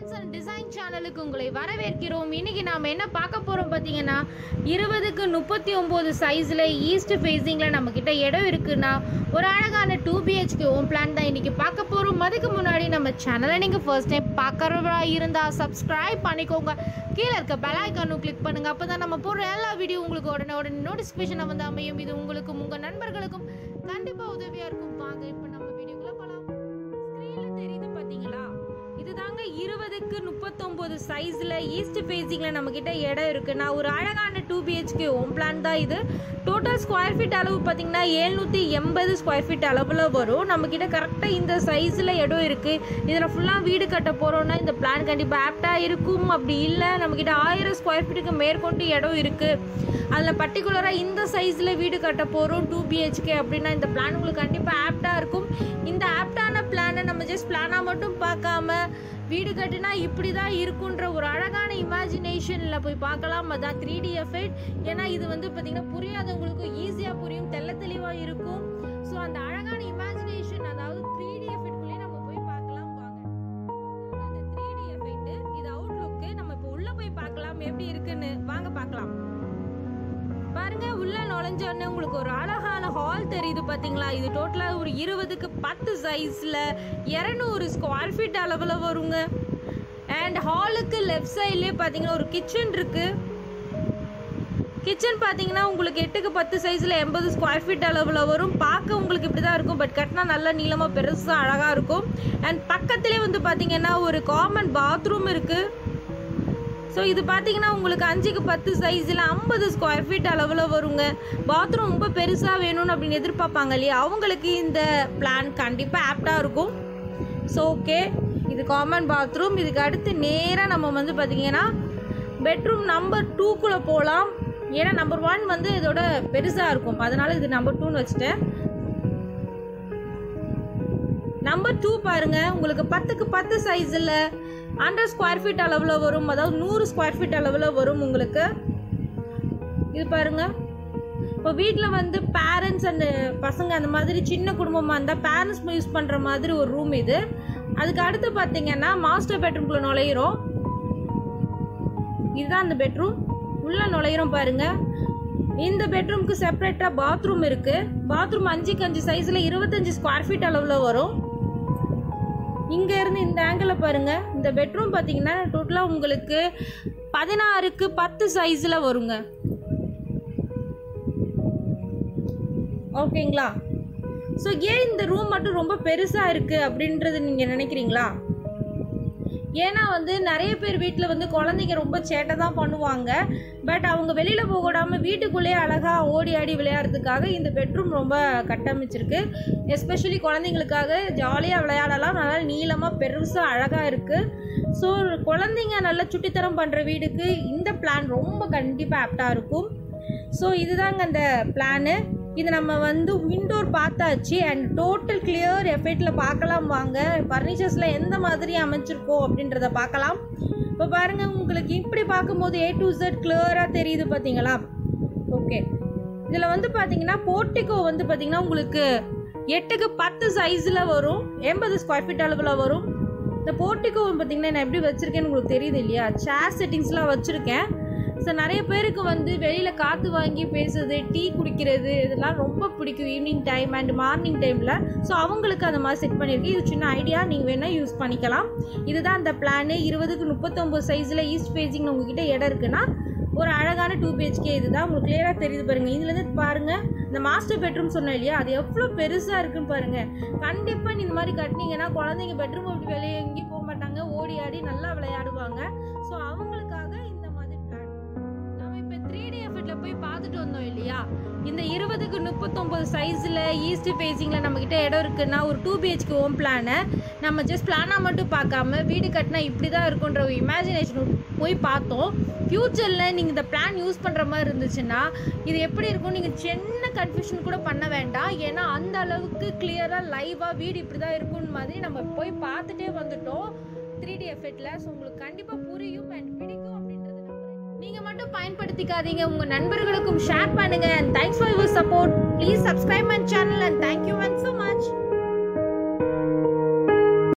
friends and design சேனலுக்கு உங்களை வரவேற்கிறோம் இன்னைக்கு நாம என்ன பார்க்க போறோம் பார்த்தீங்கன்னா இருபதுக்கு முப்பத்தி ஒம்பது சைஸில் ஈஸ்ட் ஃபேஸிங்கில் நம்ம கிட்ட இடம் இருக்குன்னா ஒரு அழகான டூ பிஹெச்கே ஹோம் பிளான் தான் இன்னைக்கு பார்க்க போறோம் அதுக்கு முன்னாடி நம்ம சேனலை நீங்கள் ஃபர்ஸ்ட் டைம் பார்க்குறவரா இருந்தால் சப்ஸ்கிரைப் பண்ணிக்கோங்க கீழே இருக்க பெல் ஐக்கானும் கிளிக் பண்ணுங்க அப்போ தான் நம்ம போடுற எல்லா வீடியோ உங்களுக்கு உடனே உடனே நோட்டிஃபிகேஷனை வந்து அமையும் இது உங்களுக்கும் உங்கள் நண்பர்களுக்கும் கண்டிப்பாக உதவியாக இருக்கும் வாங்க இப்போ நம்ம வீடியோக்குள்ளே போகலாம் ஸ்க்ரீன்ல தெரியுது பாத்தீங்களா இதுதாங்க இருபதுக்கு முப்பத்தொம்போது சைஸ்ல ஈஸ்ட் ஃபேஸிங்ல நம்ம கிட்ட இடம் இருக்குன்னா ஒரு அழகான டூ பிஹெச்கே ஹோம் பிளான் தான் இது டோட்டல் ஸ்கொயர் ஃபீட் அளவு பார்த்தீங்கன்னா எழுநூற்றி எண்பது ஸ்கொயர் ஃபீட் அளவில் வரும் நம்ம கிட்ட கரெக்டாக இந்த சைஸில் இடம் இருக்கு இதில் ஃபுல்லாக வீடு கட்ட போகிறோம்னா இந்த பிளான் கண்டிப்பாக ஆப்டாக இருக்கும் அப்படி இல்லை நம்ம கிட்ட ஆயிரம் ஸ்கொயர் ஃபீட்டுக்கு மேற்கொண்டு இடம் இருக்கு அதில் பர்டிகுலராக இந்த சைஸில் வீடு கட்ட போகிறோம் டூ பிஹெச்கே அப்படின்னா இந்த பிளான் உங்களுக்கு கண்டிப்பாக ஆப்டாக இருக்கும் இந்த ஆப்டான பிளானை நம்ம ஜஸ்ட் பிளானாக மட்டும் பார்க்காம வீடு கட்டினா இப்படி தான் இருக்குன்ற ஒரு அழகான இமேஜினேஷனில் போய் பார்க்கலாம் அதான் த்ரீ டி எஃபெக்ட் ஏன்னா இது வந்து பார்த்தீங்கன்னா புரியாதவங்களுக்கு ஈஸியாக புரியும் தெள்ள தெளிவாக இருக்கும் ஸோ அந்த அழகான இமேஜினேஷன் அதாவது த்ரீ டி எஃபெக்ட்குள்ளேயே நம்ம போய் பார்க்கலாம் வாங்க அந்த த்ரீ டி எஃபெக்ட் இது அவுட்லுக்கு நம்ம இப்போ உள்ளே போய் பார்க்கலாம் எப்படி இருக்குன்னு வாங்க பார்க்கலாம் பாருங்க உள்ள நுழைஞ்சோடனே உங்களுக்கு ஒரு அழகான ஹால் தெரியுது பாத்தீங்களா இது டோட்டலா ஒரு இருபதுக்கு பத்து சைஸ்ல இரநூறு ஸ்கொயர் ஃபீட் அளவில் வருங்க அண்ட் ஹாலுக்கு லெஃப்ட் சைட்லேயே பார்த்தீங்கன்னா ஒரு கிச்சன் இருக்கு கிச்சன் பார்த்தீங்கன்னா உங்களுக்கு எட்டுக்கு பத்து சைஸில் எண்பது ஸ்கொயர் ஃபீட் அளவில் வரும் பார்க்க உங்களுக்கு இப்படி தான் இருக்கும் பட் கட்டினா நல்லா நீளமாக பெருசாக அழகாக இருக்கும் அண்ட் பக்கத்துலேயே வந்து பார்த்தீங்கன்னா ஒரு காமன் பாத்ரூம் இருக்குது ஸோ இது பார்த்தீங்கன்னா உங்களுக்கு அஞ்சுக்கு பத்து சைஸில் ஐம்பது ஸ்கொயர் ஃபீட் அளவில் வருங்க பாத்ரூம் ரொம்ப பெருசாக வேணும்னு அப்படின்னு எதிர்பார்ப்பாங்க இல்லையா அவங்களுக்கு இந்த பிளான் கண்டிப்பாக ஆப்டாக இருக்கும் ஸோ ஓகே இது காமன் பாத்ரூம் இதுக்கு அடுத்து நேராக நம்ம வந்து பார்த்தீங்கன்னா பெட்ரூம் நம்பர் டூக்குள்ளே போகலாம் ஏன்னா நம்பர் ஒன் வந்து இதோட பெருசாக இருக்கும் அதனால இது நம்பர் டூன்னு வச்சுட்டேன் நம்பர் டூ பாருங்க உங்களுக்கு பத்துக்கு பத்து சைஸில் ஹண்ட்ரட் ஸ்கொயர் ஃபீட் அளவில் வரும் அதாவது நூறு ஸ்கொயர் ஃபீட் அளவில் வரும் உங்களுக்கு இது பாருங்க இப்போ வீட்டில் வந்து பேரண்ட்ஸ் அண்ட் பசங்க அந்த மாதிரி சின்ன குடும்பமாக இருந்தால் பேரண்ட்ஸ் யூஸ் பண்ணுற மாதிரி ஒரு ரூம் இது அதுக்கு அடுத்து பார்த்தீங்கன்னா மாஸ்டர் பெட்ரூம்குள்ளே நுழையிறோம் இதுதான் அந்த பெட்ரூம் உள்ளே நுழையிறோம் பாருங்க இந்த பெட்ரூம்க்கு செப்பரேட்டாக பாத்ரூம் இருக்கு பாத்ரூம் அஞ்சுக்கு அஞ்சு சைஸில் இருபத்தஞ்சு ஸ்கொயர் ஃபீட் அளவில் வரும் இங்க இருந்து இந்த ஆங்கிள் பாருங்க இந்த பெட்ரூம் பாத்தீங்கன்னா டோட்டலா உங்களுக்கு பதினாறுக்கு பத்து சைஸ்ல வருங்க ஓகேங்களா ஸோ ஏன் இந்த ரூம் மட்டும் ரொம்ப பெருசா இருக்கு அப்படின்றது நீங்க நினைக்கிறீங்களா ஏன்னா வந்து நிறைய பேர் வீட்டில் வந்து குழந்தைங்க ரொம்ப சேட்டை தான் பண்ணுவாங்க பட் அவங்க வெளியில் போக விடாமல் வீட்டுக்குள்ளேயே அழகாக ஓடி ஆடி விளையாடுறதுக்காக இந்த பெட்ரூம் ரொம்ப கட்டமைச்சிருக்கு எஸ்பெஷலி குழந்தைங்களுக்காக ஜாலியாக விளையாடலாம் நல்லா நீளமாக பெருசாக அழகாக இருக்குது ஸோ குழந்தைங்க நல்லா சுட்டித்தரம் பண்ணுற வீடுக்கு இந்த பிளான் ரொம்ப கண்டிப்பாக ஆப்டாக இருக்கும் ஸோ இதுதாங்க அந்த பிளானு இது நம்ம வந்து விண்டோர் பார்த்தாச்சு அண்ட் டோட்டல் கிளியர் எஃபெக்டில் பார்க்கலாம் வாங்க ஃபர்னிச்சர்ஸில் எந்த மாதிரி அமைச்சிருக்கோம் அப்படின்றத பார்க்கலாம் இப்போ பாருங்கள் உங்களுக்கு இப்படி பார்க்கும்போது ஏ டு Z கிளியராக தெரியுது பார்த்தீங்களா ஓகே இதில் வந்து பார்த்தீங்கன்னா போர்ட்டிகோ வந்து பார்த்தீங்கன்னா உங்களுக்கு எட்டுக்கு பத்து சைஸில் வரும் எண்பது ஸ்கொயர் ஃபீட் அளவில் வரும் இந்த போர்ட்டிகோ பார்த்தீங்கன்னா நான் எப்படி வச்சுருக்கேன்னு உங்களுக்கு தெரியுது இல்லையா சேர் செட்டிங்ஸ்லாம் வச்சுருக்கேன் ஸோ நிறைய பேருக்கு வந்து வெளியில் காற்று வாங்கி பேசுறது டீ குடிக்கிறது இதெல்லாம் ரொம்ப பிடிக்கும் ஈவினிங் டைம் அண்ட் மார்னிங் டைமில் ஸோ அவங்களுக்கு அந்த மாதிரி செட் பண்ணியிருக்கேன் இது சின்ன ஐடியா நீங்கள் வேணால் யூஸ் பண்ணிக்கலாம் இதுதான் அந்த பிளானு இருபதுக்கு முப்பத்தொம்பது சைஸில் ஈஸ்ட் ஃபேஸிங் உங்ககிட்ட இடம் இருக்குன்னா ஒரு அழகான டூ பிஹெச்கே இதுதான் உங்களுக்கு கிளியராக தெரியுது பாருங்க இதுலேருந்து பாருங்க இந்த மாஸ்டர் பெட்ரூம் சொன்னேன் இல்லையா அது எவ்வளோ பெருசாக இருக்குன்னு பாருங்க கண்டிப்பாக இந்த மாதிரி கட்டினீங்கன்னா குழந்தைங்க பெட்ரூம் விட்டு வெளியே எங்கேயும் போக மாட்டாங்க ஓடி ஆடி நல்லா விளையாடுவாங்க ஸோ அவங்களுக்காக இந்த மாதிரி பிளான் நம்ம இப்போ த்ரீ டி எஃபெக்ட்ல போய் பார்த்துட்டு வந்தோம் இல்லையா இந்த இருபதுக்கு முப்பத்தொம்பது சைஸில் ஈஸ்ட் ஃபேஸிங்கில் நம்மக்கிட்ட இடம் இருக்குன்னா ஒரு டூ பிஹெச்கே ஹோம் பிளானை நம்ம ஜஸ்ட் பிளானாக மட்டும் பார்க்காம வீடு கட்டினா இப்படி தான் இருக்குன்ற ஒரு இமேஜினேஷன் போய் பார்த்தோம் ஃப்யூச்சரில் நீங்கள் இந்த பிளான் யூஸ் பண்ணுற மாதிரி இருந்துச்சுன்னா இது எப்படி இருக்கும் நீங்கள் சின்ன கன்ஃபியூஷன் கூட பண்ண வேண்டாம் ஏன்னா அந்த அளவுக்கு கிளியராக லைவாக வீடு இப்படி தான் இருக்கும்னு மாதிரி நம்ம போய் பார்த்துட்டே வந்துட்டோம் த்ரீ டி எஃபெக்டில் ஸோ உங்களுக்கு கண்டிப்பாக புரியும் அண்ட் பிடிக்கும் அப்படின்றது நம்புறேன் நீங்க மட்டும் பயன்படுத்திக்காதீங்க உங்க நண்பர்களுக்கும் ஷேர் பண்ணுங்க and thanks for your support please subscribe my channel and thank you one so much